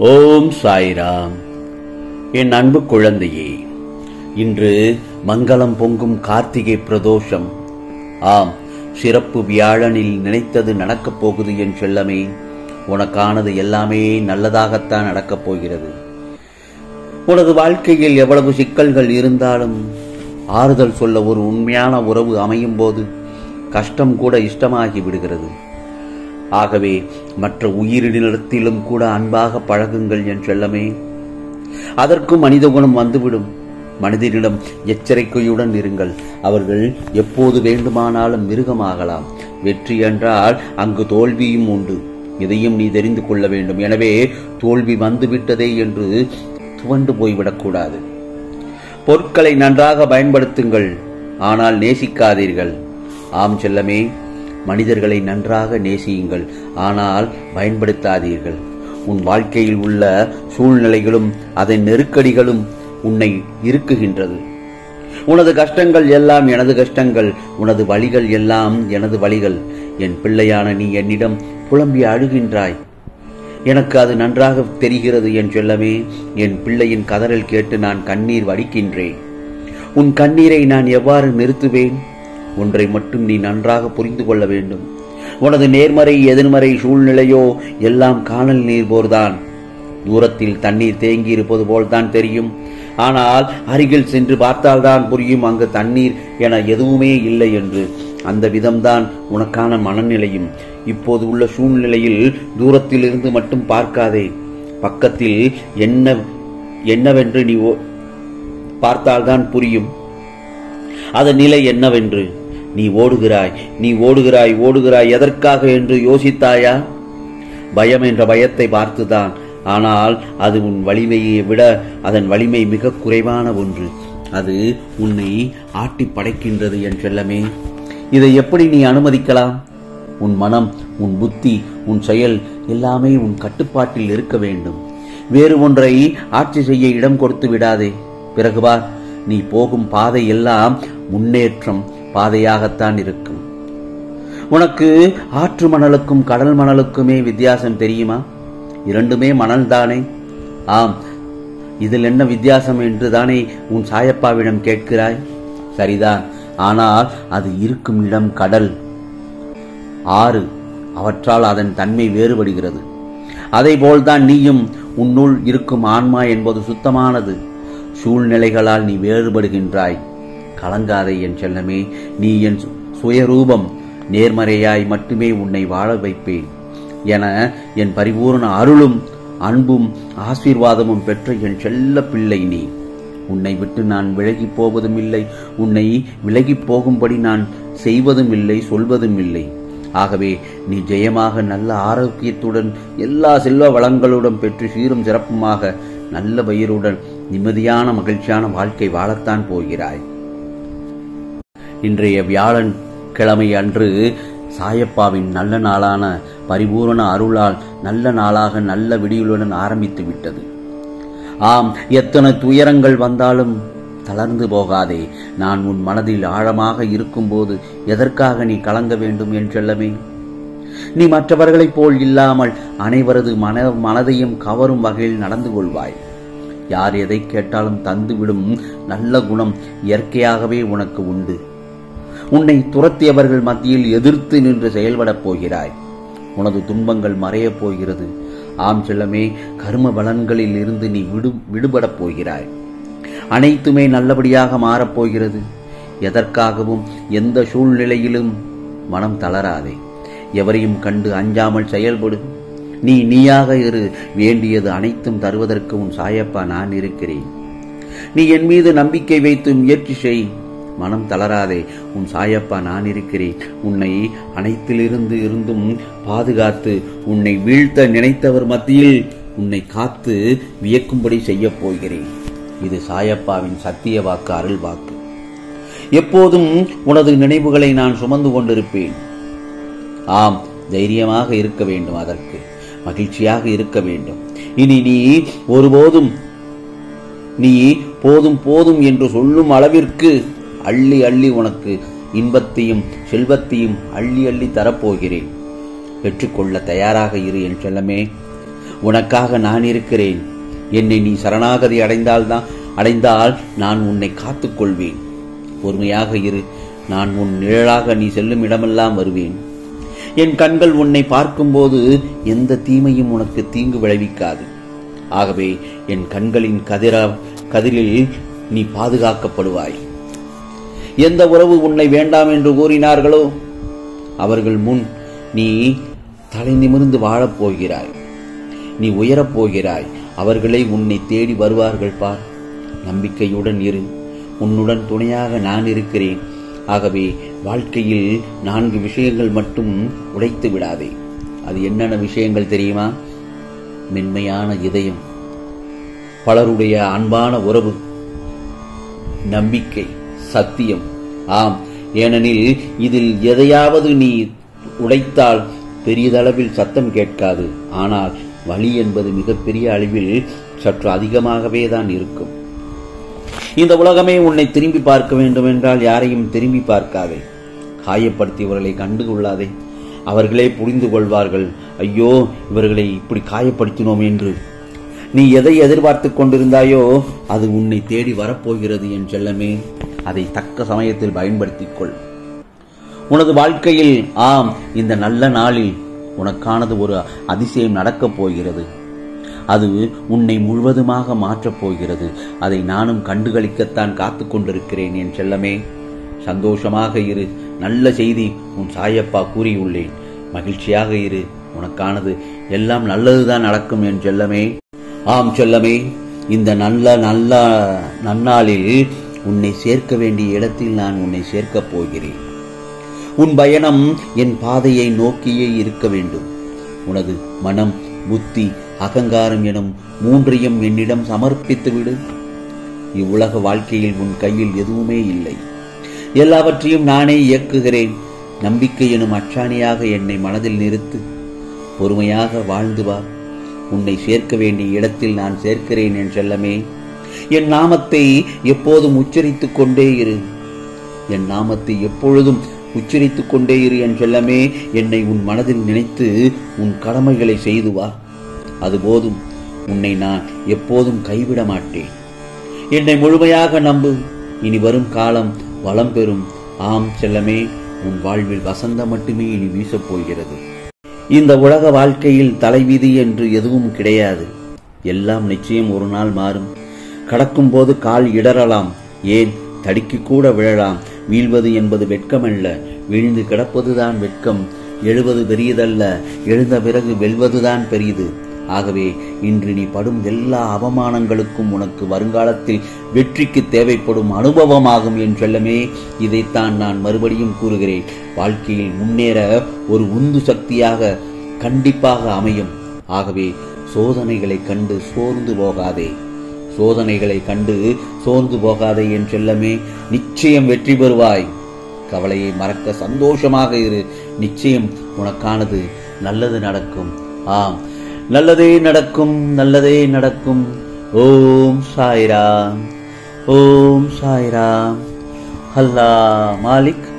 ஓம் சாய்ராம் என் அன்பு குழந்தையே இன்று மங்களம் பொங்கும் கார்த்திகை பிரதோஷம் ஆம் சிறப்பு வியாழனில் நினைத்தது நடக்கப் போகுது என் செல்லமே உனக்கானது எல்லாமே நல்லதாகத்தான் நடக்கப் போகிறது உனது வாழ்க்கையில் எவ்வளவு சிக்கல்கள் இருந்தாலும் ஆறுதல் சொல்ல ஒரு உண்மையான உறவு அமையும் போது கஷ்டம் கூட இஷ்டமாகி விடுகிறது ஆகவே மற்ற உயிரினத்திலும் கூட அன்பாக பழகுங்கள் என் செல்லமே அதற்கும் மனித குணம் வந்துவிடும் மனிதனிடம் எச்சரிக்கையுடன் இருங்கள் அவர்கள் எப்போது வேண்டுமானாலும் மிருகமாகலாம் வெற்றி என்றால் அங்கு தோல்வியும் உண்டு இதையும் நீ தெரிந்து கொள்ள வேண்டும் எனவே தோல்வி வந்துவிட்டதே என்று துவண்டு போய்விடக்கூடாது பொருட்களை நன்றாக பயன்படுத்துங்கள் ஆனால் நேசிக்காதீர்கள் ஆம் செல்லமே மனிதர்களை நன்றாக நேசியுங்கள் ஆனால் பயன்படுத்தாதீர்கள் உன் வாழ்க்கையில் உள்ள சூழ்நிலைகளும் அதன் நெருக்கடிகளும் உன்னை இருக்குகின்றது உனது கஷ்டங்கள் எல்லாம் எனது கஷ்டங்கள் உனது வழிகள் எல்லாம் எனது வழிகள் என் பிள்ளையான நீ என்னிடம் புலம்பி அழுகின்றாய் எனக்கு அது நன்றாக தெரிகிறது என் செல்லமே என் பிள்ளையின் கதறல் கேட்டு நான் கண்ணீர் வடிக்கின்றேன் உன் கண்ணீரை நான் எவ்வாறு நிறுத்துவேன் ஒன்றை மட்டும் நீ நன்றாக புரிந்து கொள்ள வேண்டும் உனது நேர்மறை எதிர்மறை சூழ்நிலையோ எல்லாம் காணல் நீர் போர்தான் தூரத்தில் தண்ணீர் தேங்கி இருப்பது போல்தான் தெரியும் ஆனால் அருகில் சென்று பார்த்தால்தான் புரியும் அங்கு தண்ணீர் என எதுவுமே இல்லை என்று அந்த விதம்தான் உனக்கான மனநிலையும் இப்போது உள்ள சூழ்நிலையில் தூரத்தில் இருந்து மட்டும் பார்க்காதே பக்கத்தில் என்ன என்னவென்று நீ ஓ- பார்த்தால்தான் புரியும் அதன் நிலை என்னவென்று நீ ஓடுகிறாய் நீ ஓடுகிறாய் ஓடுகிறாய் எதற்காக என்று யோசித்தாயா பயம் என்ற பயத்தை பார்த்துதான் ஆனால் அது உன் வலிமையை விட அதன் வலிமை மிக குறைவான ஒன்று அது உன்னை ஆட்டி படைக்கின்றது என் செல்லமே இதை எப்படி நீ அனுமதிக்கலாம் உன் மனம் உன் புத்தி உன் செயல் எல்லாமே உன் கட்டுப்பாட்டில் இருக்க வேண்டும் வேறு ஒன்றை ஆட்சி செய்ய இடம் கொடுத்து விடாதே பிறகு பார் நீ போகும் பாதை எல்லாம் முன்னேற்றம் பாதையாகத்தான் இருக்கும் உனக்கு ஆற்று மணலுக்கும் கடல் மணலுக்குமே வித்தியாசம் தெரியுமா இரண்டுமே மணல் தானே ஆம் இதில் என்ன வித்தியாசம் என்று தானே உன் சாயப்பாவிடம் கேட்கிறாய் சரிதான் ஆனால் அது இருக்கும் இடம் கடல் ஆறு அவற்றால் அதன் தன்மை வேறுபடுகிறது அதை போல்தான் நீயும் உன்னுள் இருக்கும் ஆன்மா என்பது சுத்தமானது சூழ்நிலைகளால் நீ வேறுபடுகின்றாய் கலங்காதே என் செல்லமே நீ என் சு- சுயரூபம் நேர்மறையாய் மட்டுமே உன்னை வாழ வைப்பேன் என என் பரிபூரண அருளும் அன்பும் ஆசீர்வாதமும் பெற்ற என் செல்ல பிள்ளை நீ உன்னை விட்டு நான் விலகிப் போவதும் இல்லை உன்னை விலகிப் போகும்படி நான் செய்வதும் இல்லை சொல்வதும் இல்லை ஆகவே நீ ஜெயமாக நல்ல ஆரோக்கியத்துடன் எல்லா செல்வ வளங்களுடன் பெற்று சீரும் சிறப்புமாக நல்ல வயிறுடன் நிம்மதியான மகிழ்ச்சியான வாழ்க்கை வாழத்தான் போகிறாய் இன்றைய வியாழன் கிழமை அன்று சாயப்பாவின் நல்ல நாளான பரிபூரண அருளால் நல்ல நாளாக நல்ல விடியுளுடன் ஆரம்பித்து விட்டது ஆம் எத்தனை துயரங்கள் வந்தாலும் தளர்ந்து போகாதே நான் உன் மனதில் ஆழமாக இருக்கும்போது எதற்காக நீ கலங்க வேண்டும் என்றெல்லமே நீ மற்றவர்களைப் போல் இல்லாமல் அனைவரது மன மனதையும் கவரும் வகையில் நடந்து கொள்வாய் யார் எதை கேட்டாலும் தந்துவிடும் நல்ல குணம் இயற்கையாகவே உனக்கு உண்டு உன்னை துரத்தியவர்கள் மத்தியில் எதிர்த்து நின்று செயல்படப் போகிறாய் உனது துன்பங்கள் மறையப் போகிறது ஆம் செல்லமே கர்ம பலன்களில் இருந்து நீ விடு விடுபடப் போகிறாய் அனைத்துமே நல்லபடியாக மாறப்போகிறது எதற்காகவும் எந்த சூழ்நிலையிலும் மனம் தளராதே எவரையும் கண்டு அஞ்சாமல் செயல்படு நீ நீயாக இரு வேண்டியது அனைத்தும் தருவதற்கு உன் சாயப்பா நான் இருக்கிறேன் நீ என் மீது நம்பிக்கை வைத்து முயற்சி செய் மனம் தளராதே உன் சாயப்பா நான் இருக்கிறேன் உன்னை அனைத்திலிருந்து இருந்தும் பாதுகாத்து உன்னை வீழ்த்த நினைத்தவர் மத்தியில் உன்னை காத்து வியக்கும்படி செய்யப் போகிறேன் இது சாயப்பாவின் சத்திய வாக்கு அருள் வாக்கு எப்போதும் உனது நினைவுகளை நான் சுமந்து கொண்டிருப்பேன் ஆம் தைரியமாக இருக்க வேண்டும் அதற்கு மகிழ்ச்சியாக இருக்க வேண்டும் இனி நீ ஒருபோதும் நீ போதும் போதும் என்று சொல்லும் அளவிற்கு அள்ளி அள்ளி உனக்கு இன்பத்தையும் செல்வத்தையும் அள்ளி அள்ளி தரப்போகிறேன் பெற்றுக்கொள்ள தயாராக இரு என் செல்லமே உனக்காக நான் இருக்கிறேன் என்னை நீ சரணாகதி அடைந்தால்தான் அடைந்தால் நான் உன்னை காத்துக்கொள்வேன் பொறுமையாக இரு நான் உன் நிழலாக நீ செல்லும் இடமெல்லாம் வருவேன் என் கண்கள் உன்னை பார்க்கும்போது எந்த தீமையும் உனக்கு தீங்கு விளைவிக்காது ஆகவே என் கண்களின் கதிர கதிரில் நீ பாதுகாக்கப்படுவாய் எந்த உறவு உன்னை வேண்டாம் என்று கூறினார்களோ அவர்கள் முன் நீ தலை நிமிர்ந்து வாழப் போகிறாய் நீ உயரப் போகிறாய் அவர்களே உன்னை தேடி வருவார்கள் பார் நம்பிக்கையுடன் இரு உன்னுடன் துணையாக நான் இருக்கிறேன் ஆகவே வாழ்க்கையில் நான்கு விஷயங்கள் மட்டும் உடைத்து விடாதே அது என்னென்ன விஷயங்கள் தெரியுமா மென்மையான இதயம் பலருடைய அன்பான உறவு நம்பிக்கை சத்தியம் ஆம் ஏனெனில் இதில் எதையாவது நீ உடைத்தால் பெரியதளவில் சத்தம் கேட்காது ஆனால் வலி என்பது மிகப்பெரிய அளவில் சற்று அதிகமாகவே தான் இருக்கும் இந்த உலகமே உன்னை திரும்பி பார்க்க வேண்டும் என்றால் யாரையும் திரும்பி பார்க்காதே காயப்படுத்தியவர்களை கண்டு கொள்ளாதே அவர்களே புரிந்து கொள்வார்கள் ஐயோ இவர்களை இப்படி காயப்படுத்தினோம் என்று நீ எதை எதிர்பார்த்து கொண்டிருந்தாயோ அது உன்னை தேடி வரப்போகிறது என் செல்லமே அதை தக்க சமயத்தில் பயன்படுத்திக் கொள் உனது வாழ்க்கையில் ஆம் இந்த நல்ல நாளில் உனக்கானது ஒரு அதிசயம் நடக்கப் போகிறது அது உன்னை முழுவதுமாக மாற்றப் போகிறது அதை நானும் கண்டுகளிக்கத்தான் காத்து கொண்டிருக்கிறேன் என் செல்லமே சந்தோஷமாக இரு நல்ல செய்தி உன் சாயப்பா கூறியுள்ளேன் மகிழ்ச்சியாக இரு உனக்கானது எல்லாம் நல்லதுதான் நடக்கும் என் செல்லமே ஆம் செல்லமே இந்த நல்ல நல்ல நன்னாளில் உன்னை சேர்க்க வேண்டிய இடத்தில் நான் உன்னை சேர்க்கப் போகிறேன் உன் பயணம் என் பாதையை நோக்கியே இருக்க வேண்டும் உனது மனம் புத்தி அகங்காரம் எனும் மூன்றையும் என்னிடம் சமர்ப்பித்து விடு இவ்வுலக வாழ்க்கையில் உன் கையில் எதுவுமே இல்லை எல்லாவற்றையும் நானே இயக்குகிறேன் நம்பிக்கை எனும் அச்சாணியாக என்னை மனதில் நிறுத்து பொறுமையாக வாழ்ந்து வா உன்னை சேர்க்க வேண்டிய இடத்தில் நான் சேர்க்கிறேன் என் செல்லமே என் நாமத்தை எப்போதும் உச்சரித்துக் கொண்டே இரு என் நாமத்தை எப்பொழுதும் உச்சரித்துக் கொண்டே இரு என் செல்லமே என்னை உன் மனதில் நினைத்து உன் கடமைகளை செய்து வா அது போதும் உன்னை நான் எப்போதும் கைவிட மாட்டேன் என்னை முழுமையாக நம்பு இனி வரும் காலம் வளம் பெறும் ஆம் செல்லமே உன் வாழ்வில் வசந்தம் மட்டுமே இனி வீசப் போகிறது இந்த உலக வாழ்க்கையில் தலைவிதி என்று எதுவும் கிடையாது எல்லாம் நிச்சயம் ஒரு நாள் மாறும் கடக்கும்போது கால் இடறலாம் ஏன் தடுக்கி கூட விழலாம் வீழ்வது என்பது வெட்கமல்ல வீழ்ந்து கிடப்பதுதான் வெட்கம் எழுவது பெரியதல்ல எழுந்த பிறகு வெல்வதுதான் பெரியது ஆகவே இன்று நீ படும் எல்லா அவமானங்களுக்கும் உனக்கு வருங்காலத்தில் வெற்றிக்கு தேவைப்படும் அனுபவமாகும் என் செல்லமே இதைத்தான் நான் மறுபடியும் கூறுகிறேன் வாழ்க்கையில் முன்னேற ஒரு உந்து சக்தியாக கண்டிப்பாக அமையும் ஆகவே சோதனைகளை கண்டு சோர்ந்து போகாதே சோதனைகளை கண்டு சோர்ந்து போகாதே என் செல்லமே நிச்சயம் வெற்றி பெறுவாய் கவலையை மறக்க சந்தோஷமாக இரு நிச்சயம் உனக்கானது நல்லது நடக்கும் ஆம் நல்லதே நடக்கும் நல்லதே நடக்கும் ஓம் சாய்ராம் ஓம் சாய்ராம் அல்லா மாலிக்